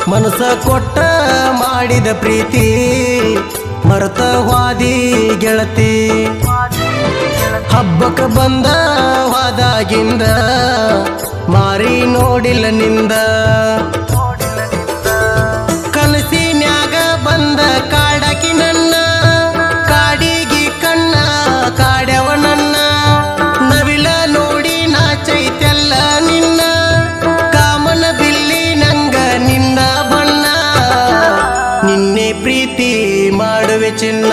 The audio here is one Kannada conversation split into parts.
ಮನಸ ಕೊಟ್ಟ ಮಾಡಿದ ಪ್ರೀತಿ ಮರತ ವಾದಿ ಗೆಳತಿ ಹಬ್ಬಕ್ಕ ಬಂದ ವಾದಾಗಿಂದ ಮಾರಿ ನೋಡಿಲ್ಲ ನಿಂದ ಕನಸಿನ್ಯಾಗ ಬಂದ ಕಾಡಕಿ ನನ್ನ ಕಾಡಿಗಿ ಕಣ್ಣ ಕಾಡ್ಯವ ನನ್ನ ನವಿಲ ನೋಡಿ ನಾಚೈತೆಲ್ಲ ನಿನ್ನ ಕಾಮನ ಬಿಲ್ಲಿ ನಂಗ ನಿನ್ನ ಬಣ್ಣ ನಿನ್ನೆ ಪ್ರೀತಿ ಮಾಡುವೆ ಚಿನ್ನ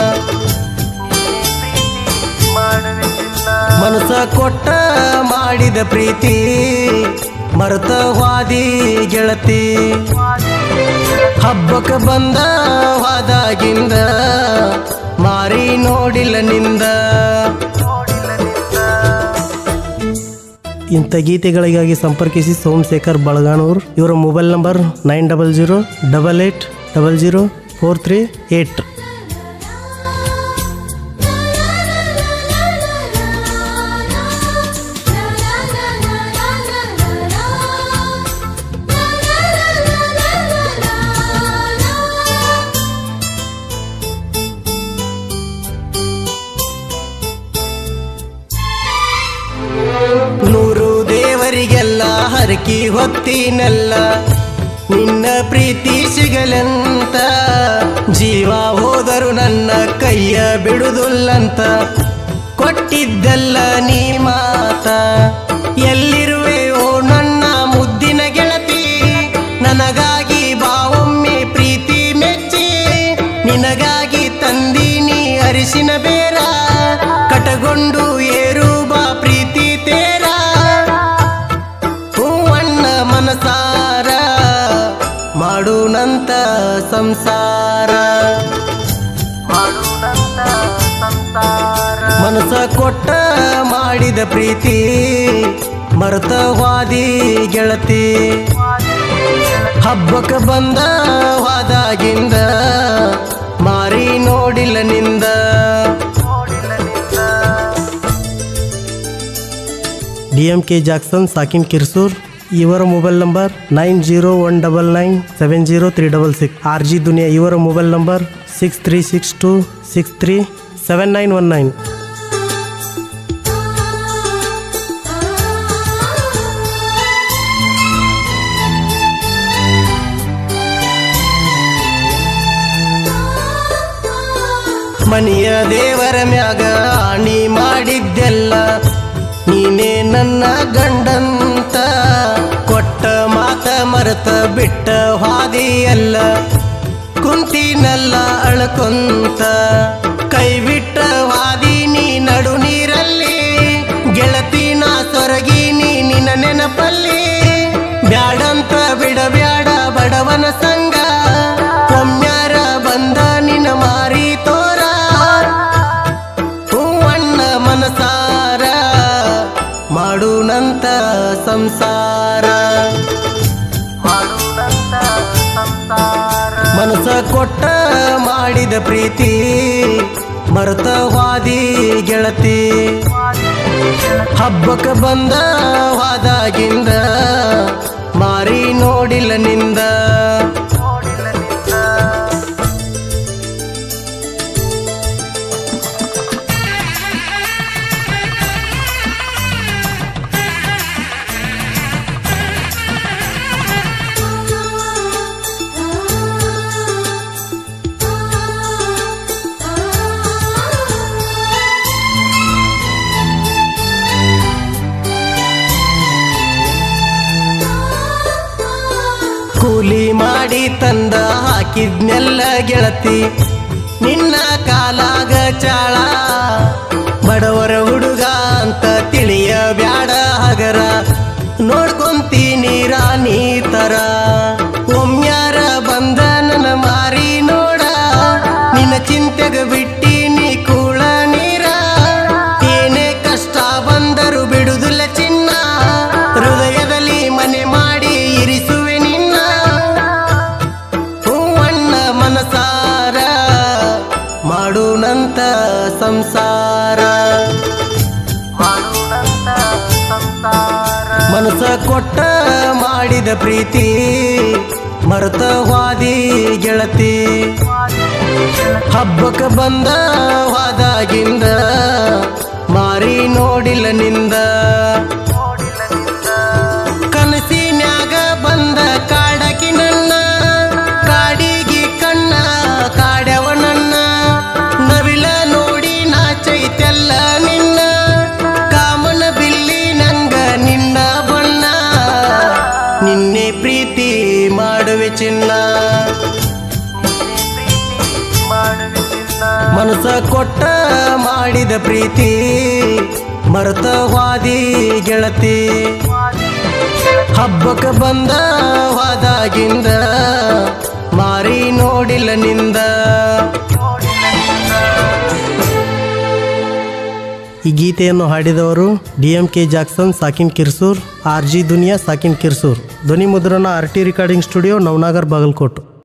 ಮನಸ ಕೊಟ್ಟ ಮಾಡಿದ ಪ್ರೀತಿ ಮರತ ವಾದಿ ಗೆಳತಿ ಹಬ್ಬಕ್ಕೆ ಬಂದ ವಾದಾಗಿಂದ ಮಾರಿ ನೋಡಿಲ್ಲ ನಿಂದ ಇಂಥ ಗೀತೆಗಳಿಗಾಗಿ ಸಂಪರ್ಕಿಸಿ ಸೋಮಶೇಖರ್ ಬಳಗಾಣೂರ್ ಇವರ mobile number nine double zero double eight double zero four three eight ನೂರು ದೇವರಿಗೆಲ್ಲ ಹರಕಿ ಹೊತ್ತಿನಲ್ಲ ನಿನ್ನ ಪ್ರೀತಿ ಸಿಗಲಂತ ಜೀವ ಹೋದರು ನನ್ನ ಕೈಯ ಬಿಡುದಿಲ್ಲಂತ ಕೊಟ್ಟಿದ್ದಲ್ಲ ನೀ ಮಾತ ಎಲ್ಲಿರುವೆ ಓ ನನ್ನ ಮುದ್ದಿನ ಗೆಳತಿ ನನಗಾಗಿ ಬಾವೊಮ್ಮೆ ಪ್ರೀತಿ ಮೆಚ್ಚಿ ನಿನಗಾಗಿ ತಂದೀನಿ ಅರಿಶಿನ ಬೇರ ಕಟಗೊಂಡು ಏರು ಬಾ ಪ್ರೀತಿ ತೇರ ಹೂವಣ್ಣ ಮನಸಾರ ಮಾಡುನಂತ ಸಂಸಾರ ಮನಸ ಕೊಟ್ಟ ಮಾಡಿದ ಪ್ರೀತಿ ಮರತ ವಾದಿ ಗೆಳತಿ ಹಬ್ಬಕ್ಕೆ ಬಂದ ವಾದಾಗಿಂದ ಮಾರಿ ನೋಡಿಲ್ಲ ನಿಂದ ಡಿ ಎಂ ಕೆ ಜಾಕ್ಸನ್ ಸಾಕಿನ್ ಕಿರ್ಸೂರ್ ಇವರ mobile number nine zero one double nine seven zero three double six R G Duniya ಇವರ mobile number six three six two six three seven nine one nine ಮನೆಯ ದೇವರ ಮ್ಯಾಗ ಆಣಿ ಮಾಡಿದ್ದೆಲ್ಲ ನೀನೇ ನನ್ನ ಗಂಡಂತ ಕೊಟ್ಟ ಮಾತ ಮರೆತ ಬಿಟ್ಟ ಹಾದಿಯಲ್ಲ ಕುಂತಿನಲ್ಲ ಅಳ್ಕೊಂತ ಕೈ ಬಿಟ್ಟ ವಾದಿ ನೀ ನಡು ನೀರಲ್ಲಿ ಗೆಳತಿನ ಸೊರಗಿನಿ ನಿನ್ನ ನೆನಪಲ್ಲಿ ಬ್ಯಾಡಂತ ಬಿಡಬ್ಯಾಡ ಬಡವನ ಸಂಗ ಒಮ್ಮ್ಯಾರ ಬಂದ ನಿನ್ನ ಮಾರಿ ತೋರ ಹೂವಣ್ಣ ಮನಸಾರ ಮಾಡುನಂತ ಸಂಸಾರ ಮನಸ ಕೊಟ್ಟ ಮಾಡಿದ ಪ್ರೀತಿ ಮರತ ವಾದಿ ಗೆಳತಿ ಹಬ್ಬಕ್ಕೆ ಬಂದ ವಾದಾಗಿಂದ ಮಾರಿ ನೋಡಿಲ್ಲ ನಿಂದ ಕೂಲಿ ಮಾಡಿ ತಂದ ಹಾಕಿದ್ನೆಲ್ಲ ಗೆಳತಿ ನಿನ್ನ ಕಾಲಾಗ ಚಾಳ ಬಡವರ ಹುಡುಗ ಅಂತ ತಿಳಿಯ ಬ್ಯಾಡ ಹಗರ ನೋಡ್ಕೊಂತೀನಿ ರಾಣಿ ತರ ಒಮ್ಮ್ಯಾರ ಬಂದ ನನ್ನ ಮಾರಿ ನೋಡ ನಿನ್ನ ಚಿಂತೆಗ ಬಿಟ್ಟಿನಿ ಕೂಳ ನೀರ ಏನೇ ಕಷ್ಟ ಬಂದರು ಬಿಡುದಿಲ್ಲ ಚಿನ್ನ ಹೃದಯದಲ್ಲಿ ಮನೆ ಮಾಡಿ ಇರಿಸುವೆ ನಿನ್ನ ಹೂವಣ್ಣ ಮನಸಾರ ಮಾಡುನಂತ ಸಂಸಾರ ಮನಸ ಕೊಟ್ಟ ಮಾಡಿದ ಪ್ರೀತಿ ಮರೆತ ವಾದಿ ಗೆಳತಿ ಹಬ್ಬಕ್ಕೆ ಬಂದ ವಾದಾಗಿಂದ ಮಾರಿ ನೋಡಿಲ್ಲ ನಿಂದ ಕನಸಿನ್ಯಾಗ ಬಂದ ಕಾಡಕಿ ನನ್ನ ಕಾಡಿಗಿ ಕಣ್ಣ ಕಾಡ್ಯವ ನನ್ನ ನವಿಲ ನೋಡಿ ನಾಚೈತೆಲ್ಲ ನಿನ್ನ ಕಾಮನ ಬಿಲ್ಲಿ ನಂಗ ನಿನ್ನ ಬಣ್ಣ ನಿನ್ನೆ ಪ್ರೀತಿ ಮಾಡುವೆ ಚಿನ್ನ ಮನಸ ಕೊಟ್ಟ ಮಾಡಿದ ಪ್ರೀತಿ ಮರೆತ ವಾದಿ ಗೆಳತಿ ಹಬ್ಬಕ್ಕೆ ಬಂದ ವಾದಾಗಿಂದ ಮಾರಿ ನೋಡಿಲ್ಲ ನಿಂದ ಈ ಗೀತೆಯನ್ನು ಹಾಡಿದವರು ಡಿ ಎಂ ಕೆ ಜಾಕ್ಸನ್ ಸಾಕಿನ್ ಕಿರ್ಸೂರ್ ಆರ್ ಜಿ ದುನಿಯಾ ಸಾಕಿನ್ ಕಿರ್ಸೂರ್ ಧ್ವನಿ ಮುದ್ರಣ R T recording studio Navanagar Bagalkot